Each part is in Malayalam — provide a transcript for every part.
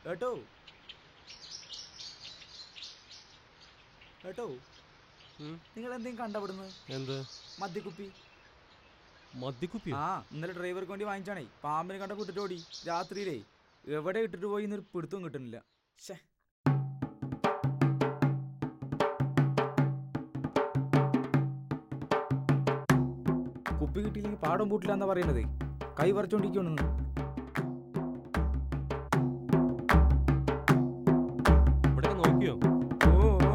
കേട്ടോ കേട്ടോ ഉം. നിങ്ങൾ എന്തെങ്കിലും കണ്ടവിടുന്ന് എന്ത് മദ്യക്കുപ്പി മദ്യക്കുപ്പിയോ ആ ഇന്നലെ ഡ്രൈവർക്ക് വേണ്ടി വാങ്ങിച്ചാണേ പാമ്പിനെ കണ്ട വിട്ടിട്ട് ഓടി രാത്രിയിലേ എവിടെ ഇട്ടിട്ട് പോയി എന്നൊരു പിടുത്തവും കിട്ടുന്നില്ല ശ്ശേ കുപ്പി കിട്ടിയില്ലെങ്കിൽ പാടം പൂട്ടില്ല എന്നാ പറയണത് കൈ പറിച്ചോണ്ടിരിക്കണെന്ന് ഇവിടെ നോക്കിയോ ഓ ഓ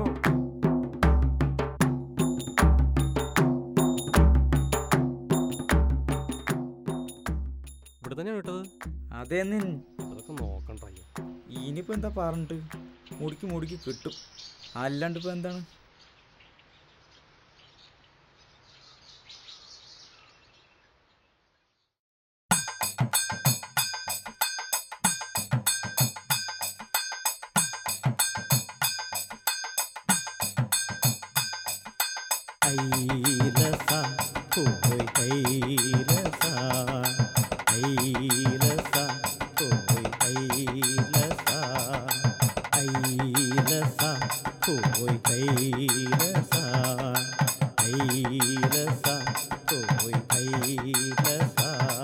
ഇവിടെ തന്നെയാണ് ഇട്ടത് അതേ നിൻ അതൊക്കെ നോക്കണ്ട ഇനിയിപ്പോ എന്താ പറഞ്ഞിട്ട് മുടിക്ക് മുടിക്ക് കിട്ടും അല്ലാണ്ട് ഇപ്പൊ എന്താണ് ഐലസ പോയി ഐലസ ഐലസ പോയി ഐലസ ഐലസ പോയി ഐലസ ഐലസ പോയി ഐലസ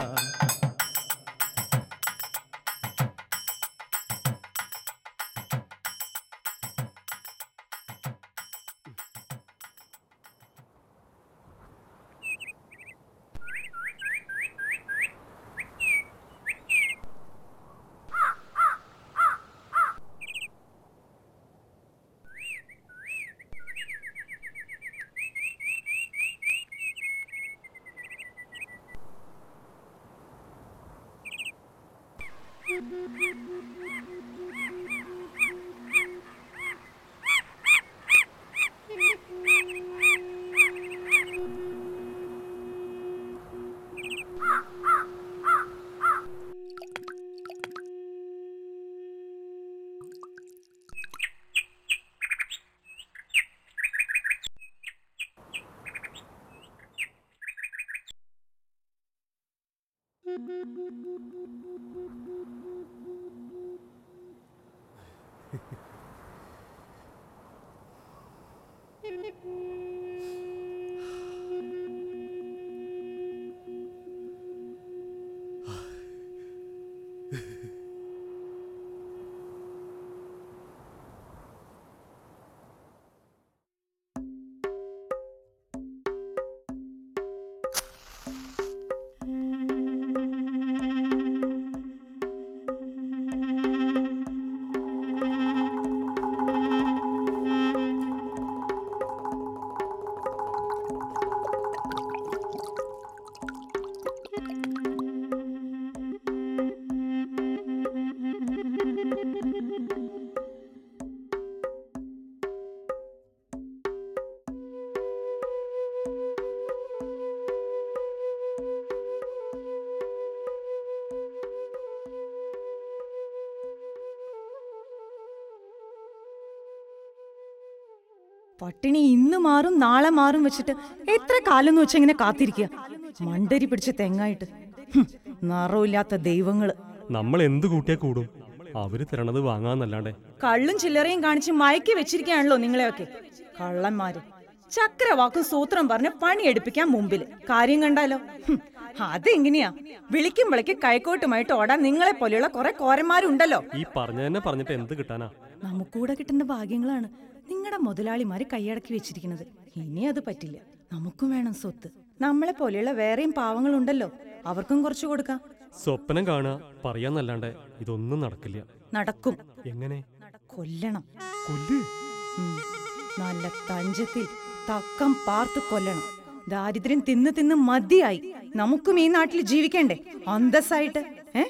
പട്ടിണി ഇന്ന് മാറും നാളെ മാറും വെച്ചിട്ട് എത്ര കാലം എന്ന് വെച്ചാ ഇങ്ങനെ കാത്തിരിക്കുക മണ്ടരി പിടിച്ച തെങ്ങായിട്ട് ഹും, നിറവില്ലാത്ത ദൈവങ്ങള് നമ്മൾ എന്ത് കൂട്ടിയാ കൂടും അവര് തരണത് വാങ്ങാന്നല്ലാണ്ടേ കള്ളും ചില്ലറയും കാണിച്ച് മയക്കി വെച്ചിരിക്കുകയാണല്ലോ നിങ്ങളെയൊക്കെ കള്ളന്മാര് ചക്രവാക്കും സൂത്രം പറഞ്ഞ് പണിയെടുപ്പിക്കാൻ മുമ്പില് കാര്യം കണ്ടാലോ ഹും, അതെങ്ങനെയാ വിളിക്കുമ്പോഴേക്ക് കൈക്കോട്ടുമായിട്ട് ഓടാൻ നിങ്ങളെ പോലെയുള്ള കുറെ കോരന്മാരുണ്ടല്ലോ ഈ പറഞ്ഞ തന്നെ പറഞ്ഞിട്ട് എന്ത് കിട്ടാനാ നമുക്കൂടെ കിട്ടുന്ന ഭാഗ്യങ്ങളാണ് നിങ്ങളുടെ മുതലാളിമാര് കൈയടക്കി വെച്ചിരിക്കുന്നത് ഇനി അത് പറ്റില്ല നമുക്കും വേണം സ്വത്ത് നമ്മളെ പോലെയുള്ള വേറെയും പാവങ്ങളുണ്ടല്ലോ അവർക്കും കുറച്ചു കൊടുക്കാം സ്വപ്നം കാണുക പറയാന്നല്ലാണ്ടേ ഇതൊന്നും നടക്കില്ല നടക്കും എങ്ങനെ കൊല്ലണം കൊല്ല് ഉം. നല്ല തഞ്ചത്തിൽ തക്കം പാർത്ത് കൊല്ലണം ദാരിദ്ര്യം തിന്ന് തിന്ന് മതിയായി നമുക്കും ഈ നാട്ടിൽ ജീവിക്കണ്ടേ അന്തസ്സായിട്ട് ഏ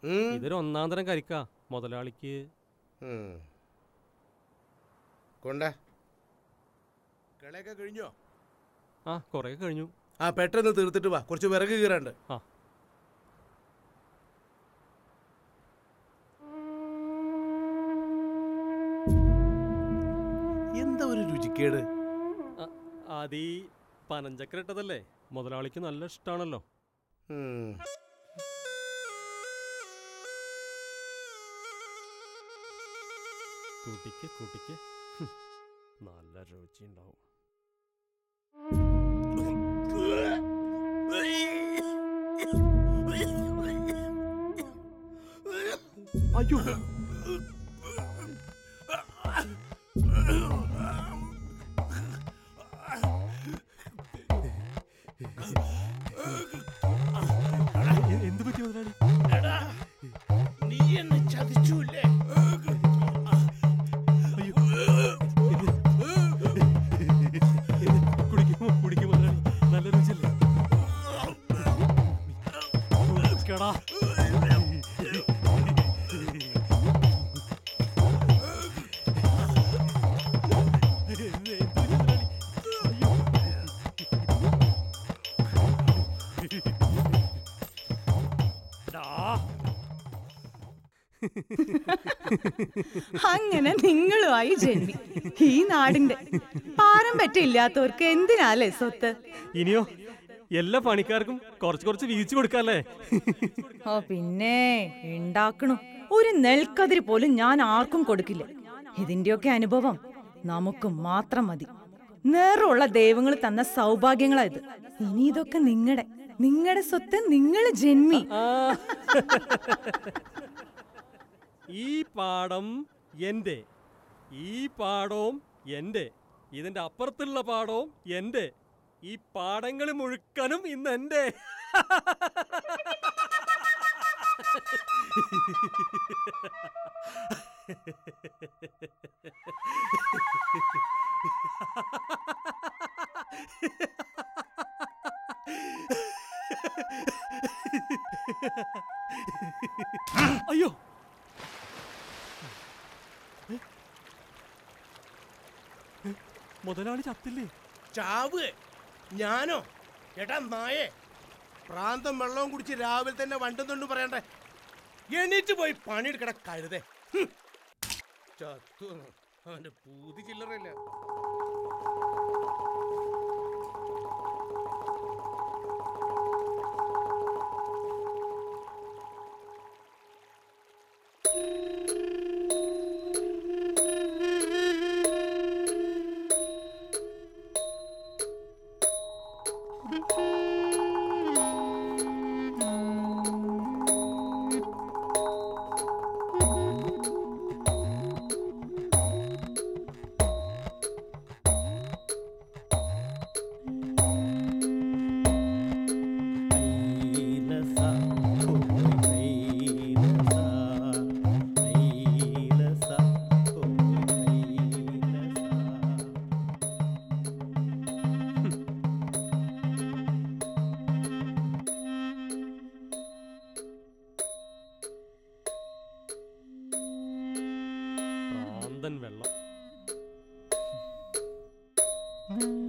ഉം. ഇതൊരു ഒന്നാം തരം കരിക്കാ മുതലാളിക്ക് ഉം. കൊണ്ടേ കളയൊക്കെ കഴിഞ്ഞോ ആ കുറേ കഴിഞ്ഞു ആ പെട്ടെന്ന് തീർത്തിട്ട് വാ കുറച്ച് വിറക് കീറാണ്ട് ആ. എന്താ ഒരു രുചിക്കേട് അതീ പനഞ്ചക്കര ഇട്ടതല്ലേ മുതലാളിക്ക് നല്ല ഇഷ്ടാണല്ലോ ഉം. കൂട്ടിക്ക് കൂട്ടിക്ക് ഹും, നല്ല രുചി ഉണ്ടാവും അയ്യോ എ- എന്ത് പറ്റി മുതലാളി നീ എന്നെ ചതിച്ചൂല്ലേ കുടിക്കുമോ കുടിക്കും മുതലാളി നല്ല രുചിയല്ലേ കുടിക്കടാ എന്ത് എന്ത് മുതലാളി? അയ്യോ. ഡാ. അങ്ങനെ നിങ്ങളുമായി ജന്മി ഈ നാടിന്റെ പാരം പറ്റില്ലാത്തവർക്ക് എന്തിനാലേ സ്വത്ത് ഇനിയോ എല്ലാ പണിക്കാർക്കും കുറച്ച് കുറച്ച് വീതിച്ചു കൊടുക്കാല്ലേ ഓ പിന്നെ ഉണ്ടാക്കണു ഒരു നെൽക്കതിരി പോലും ഞാൻ ആർക്കും കൊടുക്കില്ല ഇതിന്റെയൊക്കെ അനുഭവം നമുക്ക് മാത്രം മതി നേറുള്ള ദൈവങ്ങൾ തന്ന സൗഭാഗ്യങ്ങളാ ഇത് ഇനി ഇതൊക്കെ നിങ്ങളുടെ നിങ്ങളുടെ സ്വത്ത് നിങ്ങൾ ജന്മി ആ. ഈ പാടം എൻ്റെ ഈ പാടവും എൻ്റെ ഇതിന്റെ അപ്പുറത്തുള്ള പാടവും എൻ്റെ ഈ പാടങ്ങൾ മുഴുക്കനും ഇന്ന് എൻ്റെ അയ്യോ ഏ? ഏ? മുതലാളി ചത്തില്ലേ ചാവ് ഞാനോ ഏട്ടാ നായേ പ്രാന്തം വെള്ളവും കുടിച്ച് രാവിലെ തന്നെ വണ്ടും തൊണ്ടും പറയണ്ടേ എണീറ്റ് പോയി പണിയെടുക്കട കഴുതേ ഹും. ചത്തു അവന്റെ പൂതി ചില്ലറയില്ല കൈലസ കോയി കൈലസ കൈലസ കോയി കൈലസ പ്രാന്തൻ വെള്ളം